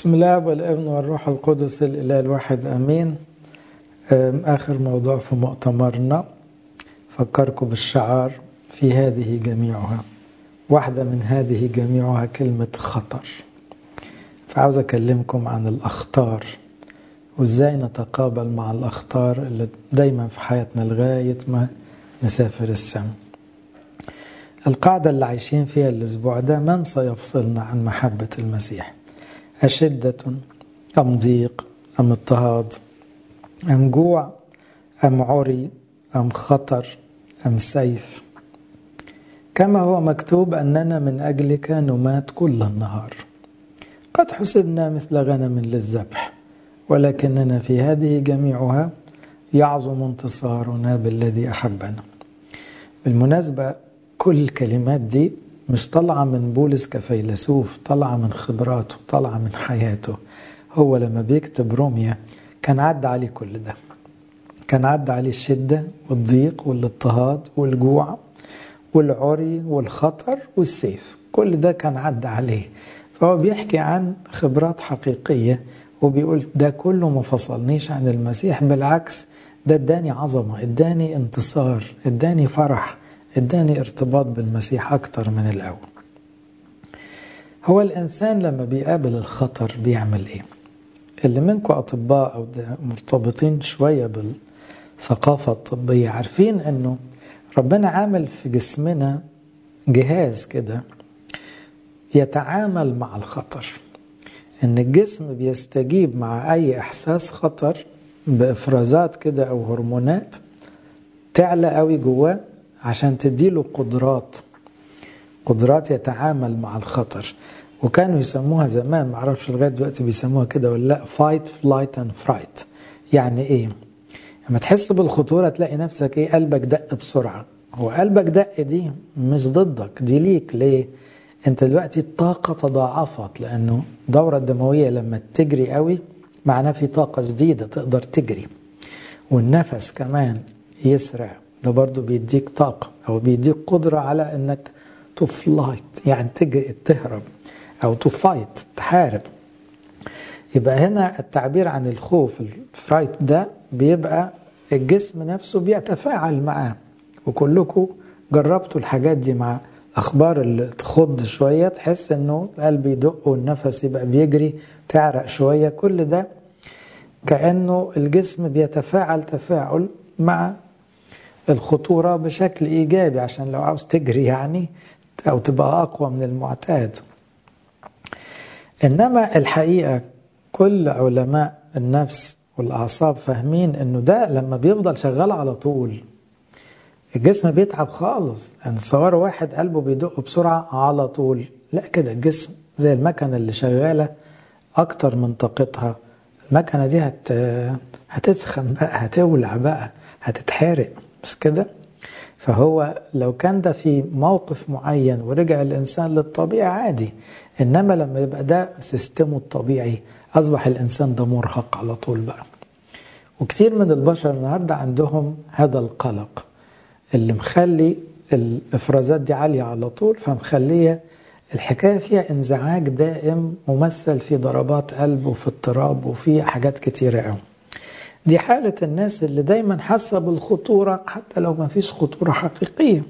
بسم الله والابن والروح القدس الاله الواحد امين اخر موضوع في مؤتمرنا فكركم بالشعار في هذه جميعها واحدة من هذه جميعها كلمة خطر فعاوز أكلمكم عن الأخطار وإزاي نتقابل مع الأخطار اللي دايما في حياتنا لغاية ما نسافر السماء القاعدة اللي عايشين فيها الأسبوع ده من سيفصلنا عن محبة المسيح أشدة أم ضيق أم اضطهاد أم جوع أم عري أم خطر أم سيف كما هو مكتوب أننا من أجلك نمات كل النهار قد حسبنا مثل غنم للذبح ولكننا في هذه جميعها يعظم انتصارنا بالذي أحبنا بالمناسبة كل الكلمات دي مش طالعة من بولس كفيلسوف طالعة من خبراته طالعة من حياته هو لما بيكتب روميا كان عدى عليه كل ده كان عدى عليه الشدة والضيق والاضطهاد والجوع والعري والخطر والسيف كل ده كان عدى عليه فهو بيحكي عن خبرات حقيقية وبيقول ده كله ما فصلنيش عن المسيح بالعكس ده اداني عظمة اداني انتصار اداني فرح اداني ارتباط بالمسيح أكتر من الأول هو الإنسان لما بيقابل الخطر بيعمل إيه اللي منكم أطباء أو مرتبطين شوية بالثقافة الطبية عارفين أنه ربنا عامل في جسمنا جهاز كده يتعامل مع الخطر ان الجسم بيستجيب مع اي احساس خطر بافرازات كده او هرمونات تعلى قوي جواه عشان تديله قدرات قدرات يتعامل مع الخطر وكانوا يسموها زمان معرفش لغايه دلوقتي بيسموها كده ولا لا فايت فلايت اند فرايت يعني ايه لما تحس بالخطوره تلاقي نفسك ايه قلبك دق بسرعه هو قلبك دق دي مش ضدك دي ليك ليه انت دلوقتي الطاقه تضاعفت لانه الدوره الدمويه لما تجري قوي معناه في طاقه جديده تقدر تجري والنفس كمان يسرع ده برضو بيديك طاقه او بيديك قدره على انك تفلايت يعني تجري تهرب او تفايت تحارب يبقى هنا التعبير عن الخوف الفرايت ده بيبقى الجسم نفسه بيتفاعل معاه وكلكم جربتوا الحاجات دي مع اخبار اللي تخض شويه تحس انه القلب يدق والنفس يبقى بيجري تعرق شويه كل ده كانه الجسم بيتفاعل تفاعل مع الخطوره بشكل ايجابي عشان لو عاوز تجري يعني او تبقى اقوى من المعتاد انما الحقيقه كل علماء النفس والاعصاب فاهمين انه ده لما بيفضل شغال على طول الجسم بيتعب خالص يعني تصور واحد قلبه بيدق بسرعه على طول لا كده الجسم زي المكنه اللي شغاله اكتر من طاقتها المكنه دي هت هتسخن بقى هتولع بقى هتتحرق مش كده فهو لو كان ده في موقف معين ورجع الانسان للطبيعي عادي انما لما يبقى ده سيستمه الطبيعي اصبح الانسان ده مرهق على طول بقى وكتير من البشر النهارده عندهم هذا القلق اللي مخلي الافرازات دي عاليه على طول فمخليه الحكايه فيها انزعاج دائم ممثل في ضربات قلب وفي اضطراب وفي حاجات كتيره قوي دي حالة الناس اللي دايما حاسة بالخطورة حتى لو ما فيش خطورة حقيقية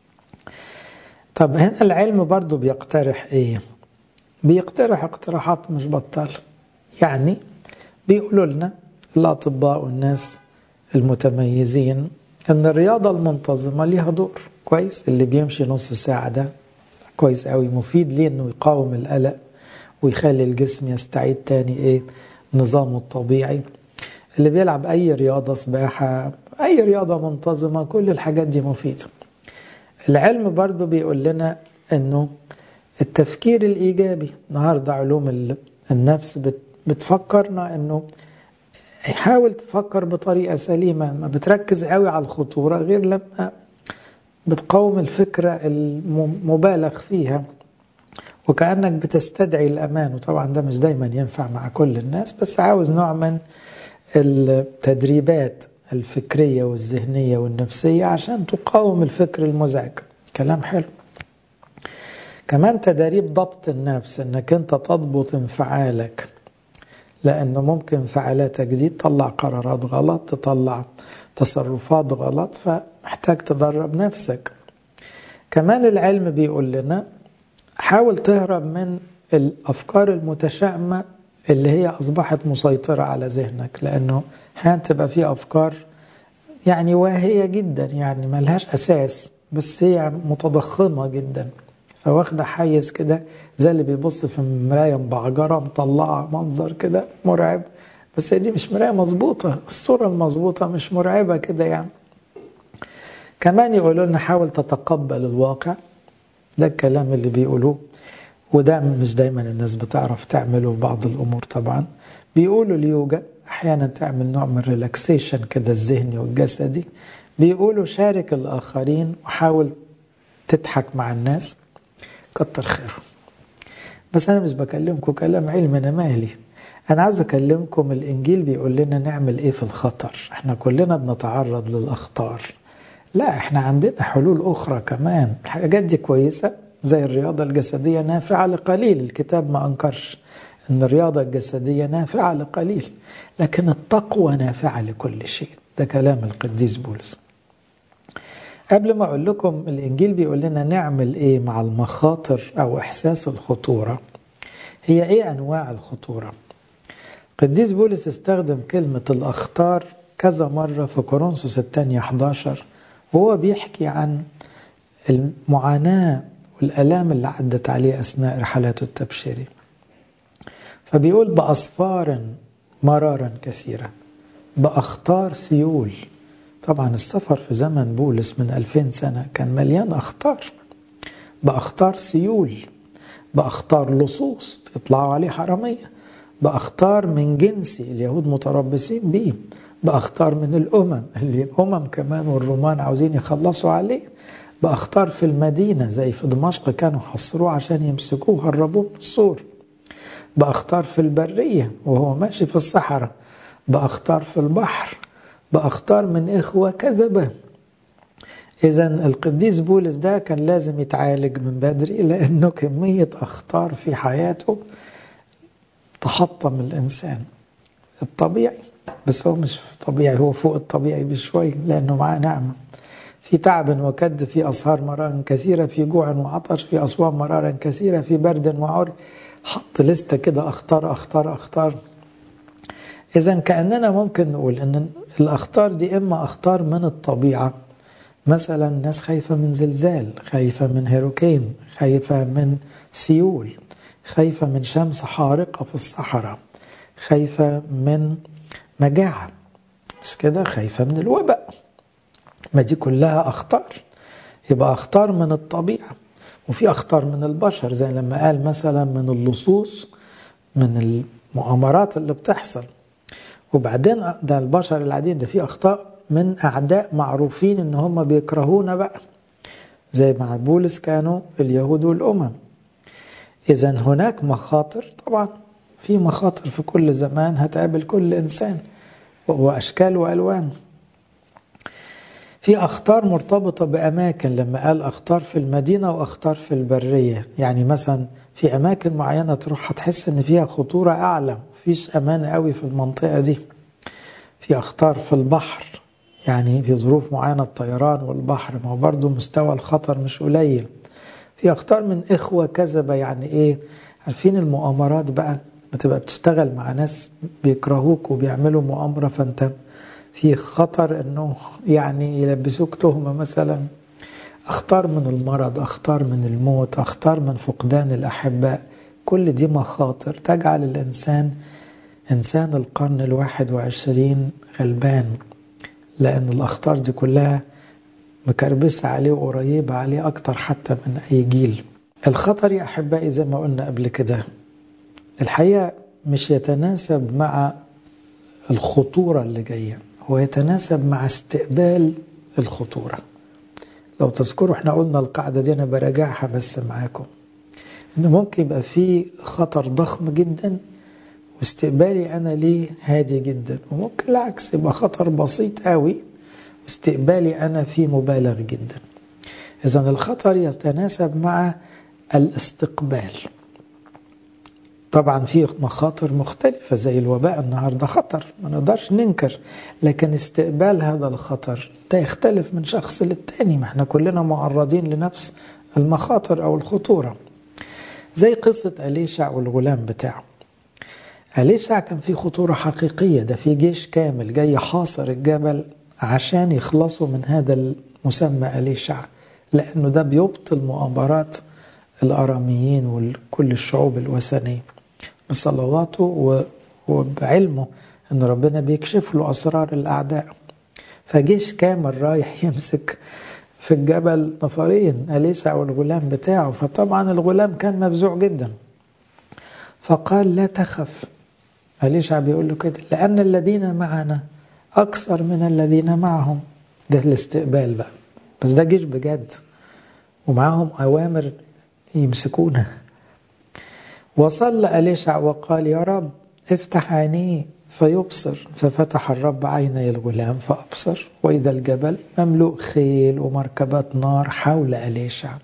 طب هنا العلم برضو بيقترح ايه بيقترح اقتراحات مش بطال يعني بيقولوا لنا الأطباء والناس المتميزين ان الرياضة المنتظمة ليها دور كويس اللي بيمشي نص ساعة ده كويس قوي مفيد ليه انه يقاوم القلق ويخلي الجسم يستعيد تاني ايه نظامه الطبيعي اللي بيلعب اي رياضة سباحة اي رياضة منتظمة كل الحاجات دي مفيدة العلم برضو بيقول لنا انه التفكير الايجابي النهاردة علوم النفس بتفكرنا انه حاول تفكر بطريقة سليمة ما بتركز قوي على الخطورة غير لما بتقاوم الفكرة المبالغ فيها وكأنك بتستدعي الأمان وطبعا ده مش دايما ينفع مع كل الناس بس عاوز نوع من التدريبات الفكرية والذهنية والنفسية عشان تقاوم الفكر المزعج كلام حلو كمان تدريب ضبط النفس انك انت تضبط انفعالك لأنه ممكن انفعالاتك دي تطلع قرارات غلط تطلع تصرفات غلط فمحتاج تدرب نفسك كمان العلم بيقول لنا حاول تهرب من الأفكار المتشائمة اللي هي أصبحت مسيطرة على ذهنك لأنه أحيانا تبقى في أفكار يعني واهية جدا يعني ملهاش أساس بس هي متضخمة جدا فواخدة حيز كده زي اللي بيبص في مراية مبعجرة مطلعة منظر كده مرعب بس هي دي مش مراية مظبوطة الصورة المظبوطة مش مرعبة كده يعني كمان يقولوا لنا حاول تتقبل الواقع ده الكلام اللي بيقولوه وده مش دايما الناس بتعرف تعمله بعض الامور طبعا بيقولوا اليوجا احيانا تعمل نوع من ريلاكسيشن كده الذهني والجسدي بيقولوا شارك الاخرين وحاول تضحك مع الناس كتر خيرهم بس انا مش بكلمكم كلام علمي انا مالي انا عاوز اكلمكم الانجيل بيقول لنا نعمل ايه في الخطر احنا كلنا بنتعرض للاخطار لا احنا عندنا حلول اخرى كمان الحاجات دي كويسه زي الرياضه الجسديه نافعه لقليل الكتاب ما انكرش ان الرياضه الجسديه نافعه لقليل لكن التقوى نافعه لكل شيء ده كلام القديس بولس قبل ما اقول لكم الانجيل بيقول لنا نعمل ايه مع المخاطر او احساس الخطوره هي ايه انواع الخطوره قديس بولس استخدم كلمه الاخطار كذا مره في كورنثوس الثانيه 11 وهو بيحكي عن المعاناه والالام اللي عدت عليه اثناء رحلاته التبشيريه فبيقول باصفار مرارا كثيره باخطار سيول طبعا السفر في زمن بولس من 2000 سنة كان مليان أخطار بأخطار سيول بأخطار لصوص يطلعوا عليه حرامية بأخطار من جنسي اليهود متربصين بيه بأخطار من الأمم اللي الأمم كمان والرومان عاوزين يخلصوا عليه بأخطار في المدينة زي في دمشق كانوا حصروه عشان يمسكوه هربوه من السور بأخطار في البرية وهو ماشي في الصحراء بأخطار في البحر بأخطار من إخوة كذبة إذا القديس بولس ده كان لازم يتعالج من بدري لأنه كمية أخطار في حياته تحطم الإنسان الطبيعي بس هو مش طبيعي هو فوق الطبيعي بشوي لأنه معاه نعمة في تعب وكد في أسهار مرارا كثيرة في جوع وعطش في أصوام مرارا كثيرة في برد وعري حط لستة كده أخطار أخطار أخطار إذا كأننا ممكن نقول أن الأخطار دي إما أخطار من الطبيعة مثلا ناس خايفة من زلزال خايفة من هيروكين خايفة من سيول خايفة من شمس حارقة في الصحراء خايفة من مجاعة بس كده خايفة من الوباء ما دي كلها أخطار يبقى أخطار من الطبيعة وفي أخطار من البشر زي لما قال مثلا من اللصوص من المؤامرات اللي بتحصل وبعدين ده البشر العاديين ده في اخطاء من اعداء معروفين ان هم بيكرهونا بقى زي مع بولس كانوا اليهود والامم اذا هناك مخاطر طبعا في مخاطر في كل زمان هتقابل كل انسان واشكال والوان في اخطار مرتبطه باماكن لما قال اخطار في المدينه واخطار في البريه يعني مثلا في اماكن معينه تروح هتحس ان فيها خطوره اعلى مفيش امان قوي في المنطقه دي في اخطار في البحر يعني في ظروف معينه الطيران والبحر ما هو برضه مستوى الخطر مش قليل في اخطار من اخوه كذبه يعني ايه عارفين المؤامرات بقى بتبقى بتشتغل مع ناس بيكرهوك وبيعملوا مؤامره فانت في خطر انه يعني يلبسوك تهمه مثلا اخطار من المرض اخطار من الموت اخطار من فقدان الاحباء كل دي مخاطر تجعل الانسان انسان القرن الواحد وعشرين غلبان لان الاخطار دي كلها مكربسة عليه وقريبة عليه أكتر حتى من أي جيل الخطر يا أحبائي زي ما قلنا قبل كده الحقيقة مش يتناسب مع الخطورة اللي جاية هو يتناسب مع استقبال الخطورة لو تذكروا احنا قلنا القاعدة دي أنا براجعها بس معاكم إن ممكن يبقى في خطر ضخم جدا واستقبالي أنا ليه هادي جدا وممكن العكس يبقى خطر بسيط قوي واستقبالي أنا فيه مبالغ جدا إذا الخطر يتناسب مع الاستقبال طبعا في مخاطر مختلفة زي الوباء النهاردة خطر ما نقدرش ننكر لكن استقبال هذا الخطر ده يختلف من شخص للتاني ما احنا كلنا معرضين لنفس المخاطر أو الخطورة زي قصة أليشع والغلام بتاعه أليشع كان في خطورة حقيقية ده في جيش كامل جاي حاصر الجبل عشان يخلصوا من هذا المسمى أليشع لأنه ده بيبطل مؤامرات الأراميين وكل الشعوب الوثنية بصلواته وبعلمه أن ربنا بيكشف له أسرار الأعداء فجيش كامل رايح يمسك في الجبل نفرين أليسع والغلام بتاعه فطبعا الغلام كان مفزوع جدا فقال لا تخف أليشع بيقول له كده لأن الذين معنا أكثر من الذين معهم ده الاستقبال بقى بس ده جيش بجد ومعاهم أوامر يمسكونه وصلى أليشع وقال يا رب افتح عينيه فيبصر ففتح الرب عيني الغلام فأبصر وإذا الجبل مملوء خيل ومركبات نار حول أليشع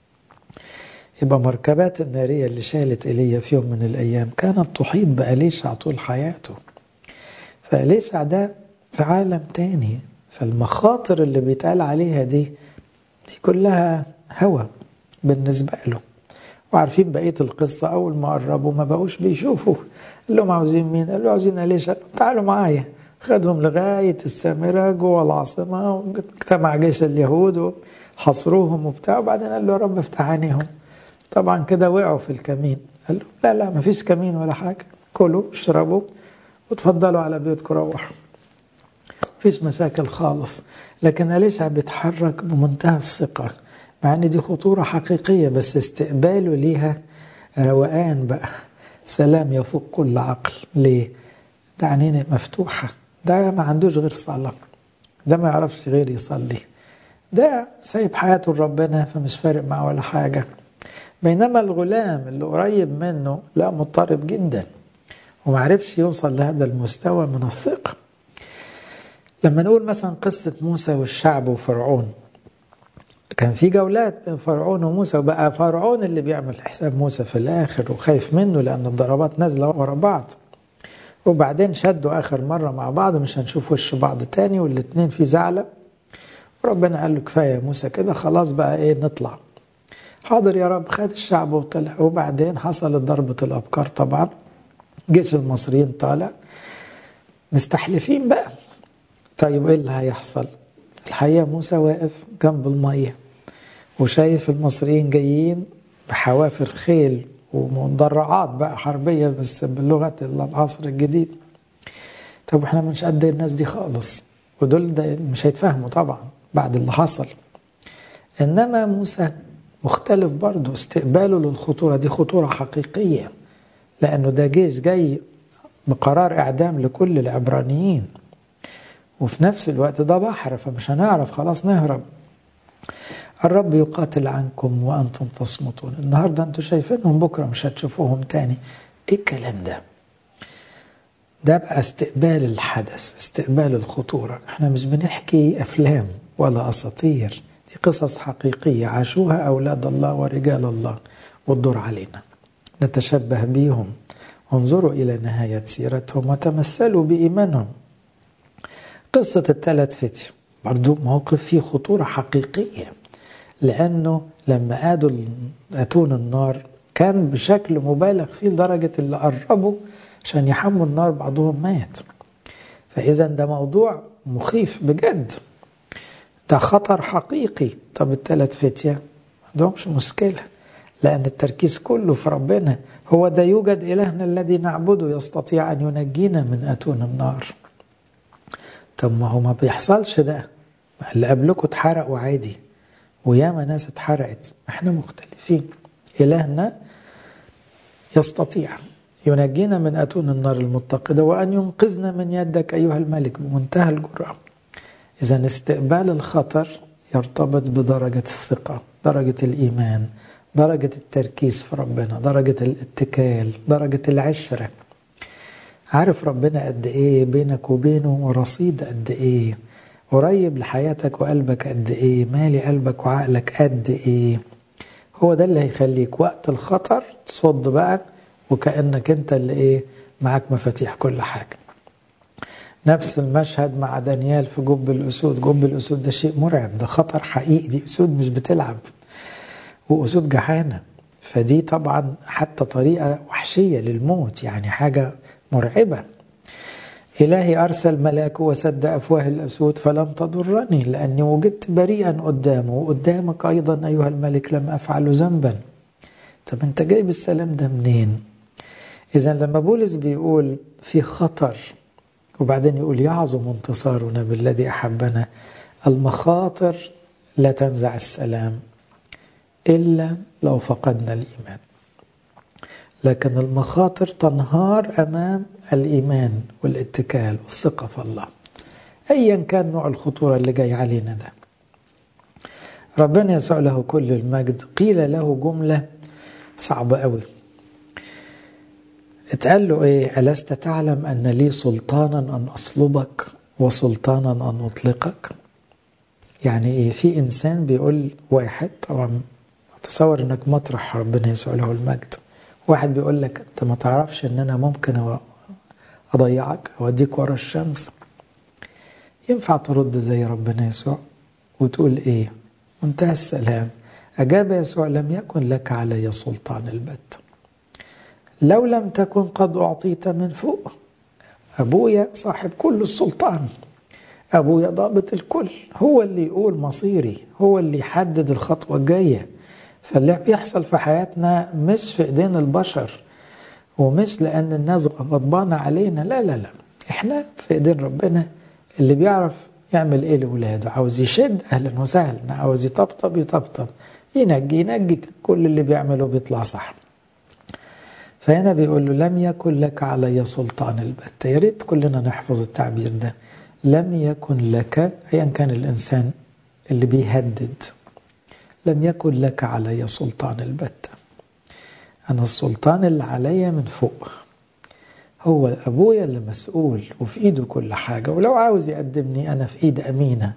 يبقى مركبات النارية اللي شالت إيليا في يوم من الأيام كانت تحيط بأليشع طول حياته فأليشع ده في عالم تاني فالمخاطر اللي بيتقال عليها دي دي كلها هوى بالنسبة له وعارفين بقية القصة أول ما قربوا ما بقوش بيشوفوا قال لهم عاوزين مين؟ قال له عاوزين أليشع تعالوا معايا خدهم لغاية السامرة جوه العاصمة واجتمع جيش اليهود وحصروهم وبتاع وبعدين قال له يا رب افتح عينيهم طبعا كده وقعوا في الكمين قال له لا لا ما فيش كمين ولا حاجة كلوا اشربوا وتفضلوا على بيوتكم روحوا فيش مشاكل خالص لكن أليشع بيتحرك بمنتهى الثقة مع ان دي خطورة حقيقية بس استقباله ليها روقان بقى سلام يفوق كل عقل ليه؟ ده عينين مفتوحة ده ما عندوش غير صلاة ده ما يعرفش غير يصلي ده سايب حياته لربنا فمش فارق معه ولا حاجة بينما الغلام اللي قريب منه لا مضطرب جدا ومعرفش يوصل لهذا المستوى من الثقة لما نقول مثلا قصة موسى والشعب وفرعون كان في جولات بين فرعون وموسى وبقى فرعون اللي بيعمل حساب موسى في الآخر وخايف منه لأن الضربات نازلة ورا بعض وبعدين شدوا آخر مرة مع بعض مش هنشوف وش بعض تاني والاتنين في زعلة وربنا قال له كفاية موسى كده خلاص بقى ايه نطلع حاضر يا رب خد الشعب وطلع وبعدين حصلت ضربة الأبكار طبعا جيش المصريين طالع مستحلفين بقى طيب ايه اللي هيحصل الحقيقة موسى واقف جنب المية وشايف المصريين جايين بحوافر خيل ومدرعات بقى حربية بس بلغة العصر الجديد طب احنا مش قد الناس دي خالص ودول ده مش هيتفهموا طبعا بعد اللي حصل انما موسى مختلف برضه استقباله للخطورة دي خطورة حقيقية لأنه ده جيش جاي بقرار إعدام لكل العبرانيين وفي نفس الوقت ده بحر فمش هنعرف خلاص نهرب الرب يقاتل عنكم وأنتم تصمتون النهاردة أنتم شايفينهم بكرة مش هتشوفوهم تاني إيه الكلام ده ده بقى استقبال الحدث استقبال الخطورة احنا مش بنحكي أفلام ولا أساطير دي قصص حقيقية عاشوها أولاد الله ورجال الله والدور علينا نتشبه بيهم انظروا إلى نهاية سيرتهم وتمثلوا بإيمانهم قصة الثلاث فتية برضو موقف فيه خطورة حقيقية لأنه لما آدوا أتون النار كان بشكل مبالغ فيه لدرجة اللي قربوا عشان يحموا النار بعضهم مات فإذا ده موضوع مخيف بجد ده خطر حقيقي طب الثلاث فتية ما عندهمش مشكلة لأن التركيز كله في ربنا هو ده يوجد إلهنا الذي نعبده يستطيع أن ينجينا من أتون النار طب ما هو ما بيحصلش ده اللي قبلكم اتحرقوا عادي وياما ناس اتحرقت احنا مختلفين إلهنا يستطيع ينجينا من أتون النار المتقدة وأن ينقذنا من يدك أيها الملك بمنتهى الجرأة إذا استقبال الخطر يرتبط بدرجة الثقة درجة الإيمان درجة التركيز في ربنا درجة الاتكال درجة العشرة عارف ربنا قد ايه بينك وبينه ورصيد قد ايه قريب لحياتك وقلبك قد ايه مالي قلبك وعقلك قد ايه هو ده اللي هيخليك وقت الخطر تصد بقى وكأنك انت اللي ايه معاك مفاتيح كل حاجة نفس المشهد مع دانيال في جب الأسود جب الأسود ده شيء مرعب ده خطر حقيقي دي أسود مش بتلعب وأسود جحانة فدي طبعا حتى طريقة وحشية للموت يعني حاجة مرعبة إلهي أرسل ملاكه وسد أفواه الأسود فلم تضرني لأني وجدت بريئا قدامه وقدامك أيضا أيها الملك لم أفعل ذنبا طب أنت جايب السلام ده منين إذا لما بولس بيقول في خطر وبعدين يقول يعظم انتصارنا بالذي أحبنا المخاطر لا تنزع السلام إلا لو فقدنا الإيمان لكن المخاطر تنهار أمام الإيمان والاتكال والثقة في الله أيا كان نوع الخطورة اللي جاي علينا ده ربنا يسوع له كل المجد قيل له جملة صعبة قوي اتقال له ايه ألست تعلم أن لي سلطانا أن أصلبك وسلطانا أن أطلقك يعني ايه في إنسان بيقول واحد طبعا تصور انك مطرح ربنا يسوع له المجد واحد بيقول لك انت ما تعرفش ان انا ممكن اضيعك اوديك ورا الشمس ينفع ترد زي ربنا يسوع وتقول ايه منتهى السلام اجاب يسوع لم يكن لك علي سلطان البت لو لم تكن قد اعطيت من فوق ابويا صاحب كل السلطان ابويا ضابط الكل هو اللي يقول مصيري هو اللي يحدد الخطوه الجايه فاللي بيحصل في حياتنا مش في ايدين البشر ومش لان الناس غضبانه علينا لا لا لا احنا في ايدين ربنا اللي بيعرف يعمل ايه لاولاده عاوز يشد اهلا وسهلا عاوز يطبطب يطبطب ينجي ينجي كل اللي بيعمله بيطلع صح فهنا بيقول له لم يكن لك علي سلطان البتة يا ريت كلنا نحفظ التعبير ده لم يكن لك ايا كان الانسان اللي بيهدد لم يكن لك علي سلطان البتة أنا السلطان اللي عليا من فوق هو أبويا اللي مسؤول وفي إيده كل حاجة ولو عاوز يقدمني أنا في إيد أمينة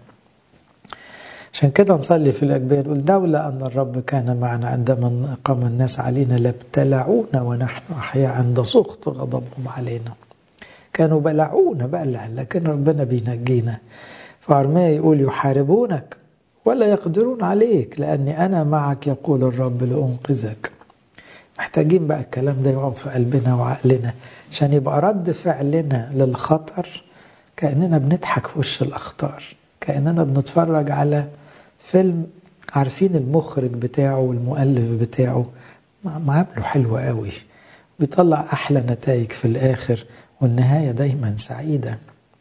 عشان كده نصلي في الأجبية نقول لولا أن الرب كان معنا عندما قام الناس علينا لابتلعونا ونحن أحياء عند سخط غضبهم علينا كانوا بلعونا بلع لكن ربنا بينجينا فأرميا يقول يحاربونك ولا يقدرون عليك لأني أنا معك يقول الرب لأنقذك محتاجين بقى الكلام ده يقعد في قلبنا وعقلنا عشان يبقى رد فعلنا للخطر كأننا بنضحك في وش الأخطار كأننا بنتفرج على فيلم عارفين المخرج بتاعه والمؤلف بتاعه معامله حلوة قوي بيطلع أحلى نتائج في الآخر والنهاية دايما سعيدة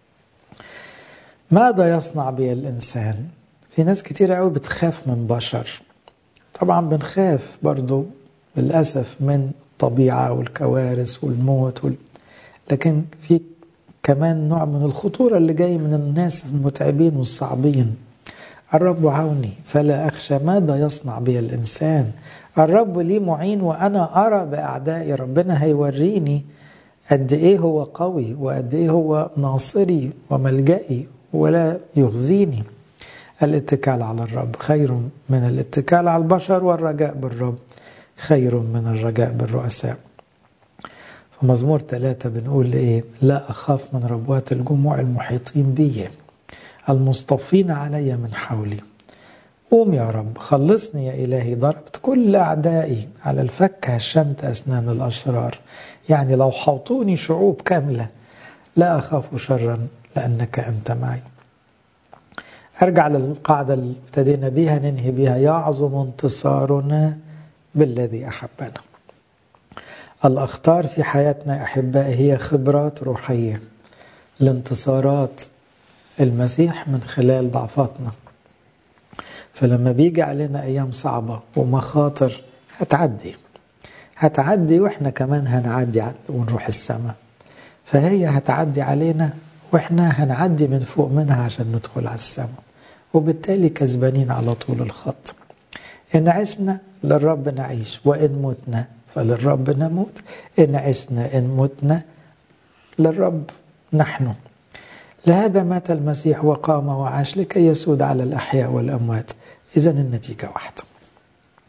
ماذا يصنع بي الإنسان في ناس كتير قوي بتخاف من بشر طبعا بنخاف برضو للأسف من الطبيعة والكوارث والموت وال... لكن في كمان نوع من الخطورة اللي جاي من الناس المتعبين والصعبين الرب عوني فلا أخشى ماذا يصنع بي الإنسان الرب لي معين وأنا أرى بأعدائي ربنا هيوريني قد إيه هو قوي وقد إيه هو ناصري وملجئي ولا يخزيني الاتكال على الرب خير من الاتكال على البشر والرجاء بالرب خير من الرجاء بالرؤساء في مزمور ثلاثة بنقول إيه لا أخاف من ربوات الجموع المحيطين بي المصطفين علي من حولي قوم يا رب خلصني يا إلهي ضربت كل أعدائي على الفك هشمت أسنان الأشرار يعني لو حوطوني شعوب كاملة لا أخاف شرا لأنك أنت معي أرجع للقاعدة اللي ابتدينا بيها ننهي بيها يعظم انتصارنا بالذي أحبنا الأخطار في حياتنا أحبائي هي خبرات روحية لانتصارات المسيح من خلال ضعفاتنا فلما بيجي علينا أيام صعبة ومخاطر هتعدي هتعدي وإحنا كمان هنعدي ونروح السماء فهي هتعدي علينا وإحنا هنعدي من فوق منها عشان ندخل على السماء وبالتالي كسبانين على طول الخط إن عشنا للرب نعيش وإن متنا فللرب نموت إن عشنا إن متنا للرب نحن لهذا مات المسيح وقام وعاش لكي يسود على الأحياء والأموات إذا النتيجة واحدة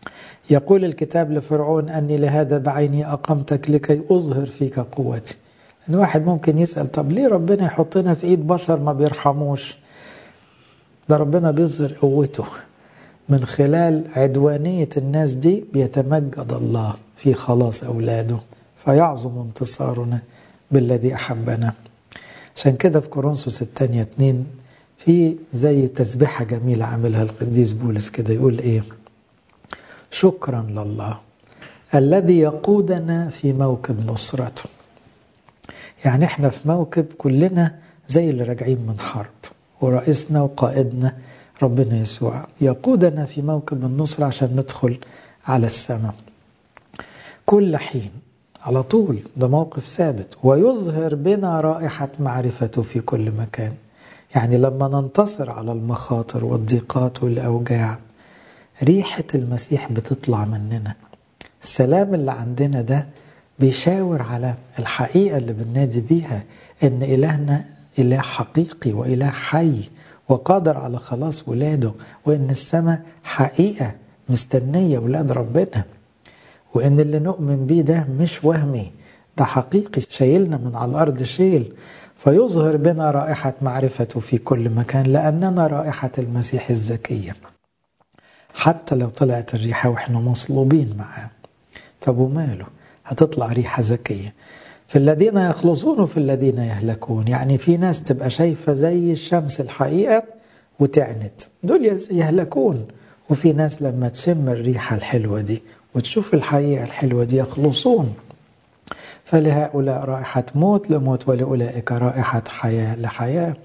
يقول الكتاب لفرعون أني لهذا بعيني أقمتك لكي أظهر فيك قوتي إن واحد ممكن يسأل طب ليه ربنا يحطنا في إيد بشر ما بيرحموش ده ربنا بيظهر قوته من خلال عدوانية الناس دي بيتمجد الله في خلاص أولاده فيعظم انتصارنا بالذي أحبنا عشان كده في كورنثوس الثانية اتنين في زي تسبيحة جميلة عاملها القديس بولس كده يقول إيه شكرا لله الذي يقودنا في موكب نصرته يعني احنا في موكب كلنا زي اللي راجعين من حرب ورئيسنا وقائدنا ربنا يسوع يقودنا في موكب النصر عشان ندخل على السماء كل حين على طول ده موقف ثابت ويظهر بنا رائحة معرفته في كل مكان يعني لما ننتصر على المخاطر والضيقات والأوجاع ريحة المسيح بتطلع مننا السلام اللي عندنا ده بيشاور على الحقيقة اللي بننادي بيها إن إلهنا إله حقيقي وإله حي وقادر على خلاص ولاده وإن السماء حقيقة مستنية ولاد ربنا وإن اللي نؤمن بيه ده مش وهمي ده حقيقي شايلنا من على الأرض شيل فيظهر بنا رائحة معرفته في كل مكان لأننا رائحة المسيح الزكية حتى لو طلعت الريحة وإحنا مصلوبين معاه طب وماله هتطلع ريحة زكية في الذين يخلصون وفي الذين يهلكون يعني في ناس تبقى شايفة زي الشمس الحقيقة وتعنت دول يهلكون وفي ناس لما تشم الريحة الحلوة دي وتشوف الحقيقة الحلوة دي يخلصون فلهؤلاء رائحة موت لموت ولأولئك رائحة حياة لحياة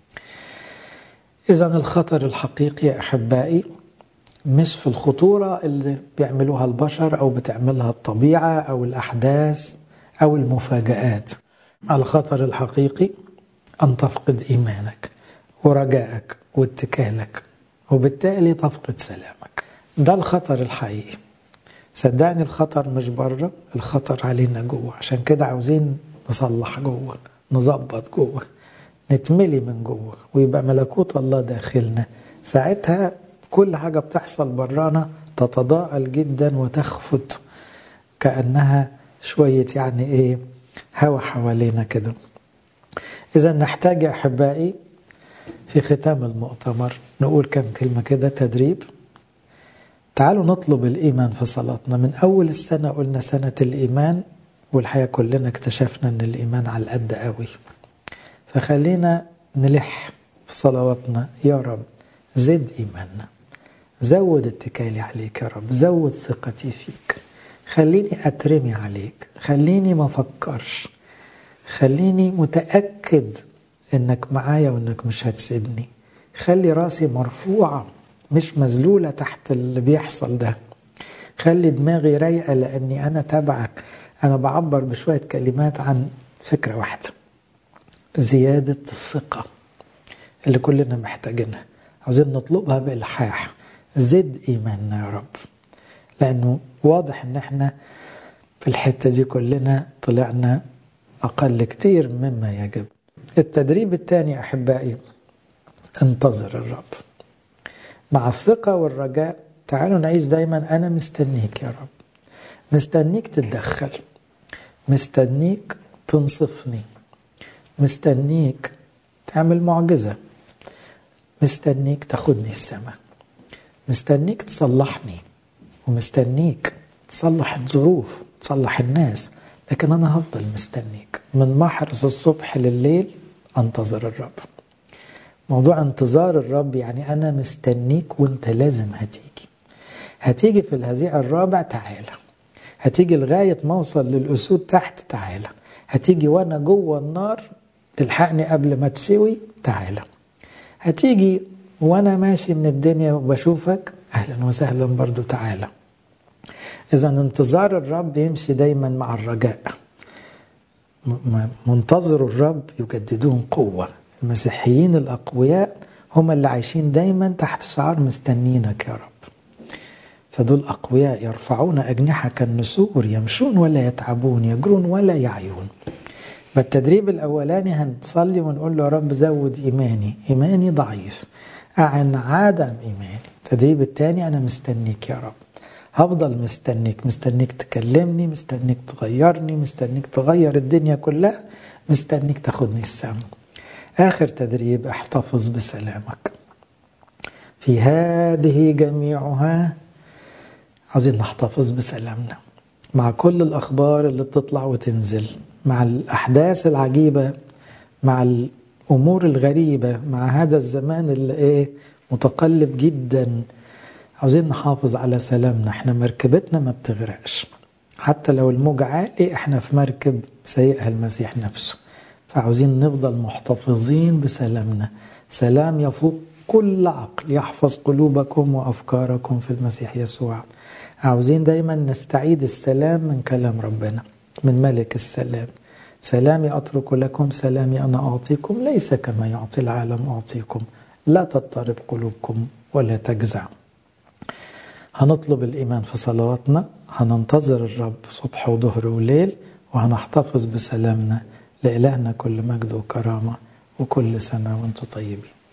إذا الخطر الحقيقي يا أحبائي مش في الخطورة اللي بيعملوها البشر أو بتعملها الطبيعة أو الأحداث أو المفاجآت الخطر الحقيقي أن تفقد إيمانك ورجائك واتكالك وبالتالي تفقد سلامك ده الخطر الحقيقي صدقني الخطر مش بره الخطر علينا جوه عشان كده عاوزين نصلح جوه نظبط جوه نتملي من جوه ويبقى ملكوت الله داخلنا ساعتها كل حاجة بتحصل برانا تتضاءل جدا وتخفت كأنها شوية يعني ايه هوا حوالينا كده إذا نحتاج يا أحبائي في ختام المؤتمر نقول كم كلمة كده تدريب تعالوا نطلب الإيمان في صلاتنا من أول السنة قلنا سنة الإيمان والحقيقة كلنا اكتشفنا أن الإيمان على القد قوي فخلينا نلح في صلواتنا يا رب زد إيماننا زود اتكالي عليك يا رب زود ثقتي فيك خليني أترمي عليك خليني ما أفكرش خليني متأكد إنك معايا وإنك مش هتسيبني خلي راسي مرفوعة مش مذلولة تحت اللي بيحصل ده خلي دماغي رايقة لأني أنا تبعك أنا بعبر بشوية كلمات عن فكرة واحدة زيادة الثقة اللي كلنا محتاجينها عاوزين نطلبها بإلحاح زد إيماننا يا رب لأنه واضح إن إحنا في الحتة دي كلنا طلعنا أقل كتير مما يجب التدريب الثاني أحبائي انتظر الرب مع الثقة والرجاء تعالوا نعيش دايما أنا مستنيك يا رب مستنيك تتدخل مستنيك تنصفني مستنيك تعمل معجزة مستنيك تاخدني السماء مستنيك تصلحني ومستنيك تصلح الظروف تصلح الناس لكن أنا هفضل مستنيك من محرس الصبح لليل أنتظر الرب موضوع انتظار الرب يعني أنا مستنيك وأنت لازم هتيجي هتيجي في الهزيع الرابع تعالى هتيجي لغاية ما أوصل للأسود تحت تعالى هتيجي وأنا جوه النار تلحقني قبل ما تسوي تعالى هتيجي وأنا ماشي من الدنيا وبشوفك أهلا وسهلا برضو تعالى إذا انتظار الرب يمشي دايما مع الرجاء منتظر الرب يجددون قوة المسيحيين الأقوياء هم اللي عايشين دايما تحت شعار مستنينك يا رب فدول أقوياء يرفعون أجنحة كالنسور يمشون ولا يتعبون يجرون ولا يعيون بالتدريب الأولاني هنصلي ونقول له يا رب زود إيماني إيماني ضعيف أعن عدم إيماني التدريب الثاني أنا مستنيك يا رب هفضل مستنيك مستنيك تكلمني مستنيك تغيرني مستنيك تغير الدنيا كلها مستنيك تاخدني السما آخر تدريب احتفظ بسلامك في هذه جميعها عاوزين نحتفظ بسلامنا مع كل الأخبار اللي بتطلع وتنزل مع الأحداث العجيبة مع الأمور الغريبة مع هذا الزمان اللي إيه متقلب جدا عاوزين نحافظ على سلامنا احنا مركبتنا ما بتغرقش حتى لو الموج عالي احنا في مركب سيئها المسيح نفسه فعاوزين نفضل محتفظين بسلامنا سلام يفوق كل عقل يحفظ قلوبكم وافكاركم في المسيح يسوع عاوزين دايما نستعيد السلام من كلام ربنا من ملك السلام سلامي اترك لكم سلامي انا اعطيكم ليس كما يعطي العالم اعطيكم لا تضطرب قلوبكم ولا تجزع هنطلب الايمان في صلواتنا هننتظر الرب صبح وظهر وليل وهنحتفظ بسلامنا لإلهنا كل مجد وكرامة وكل سنة وانتم طيبين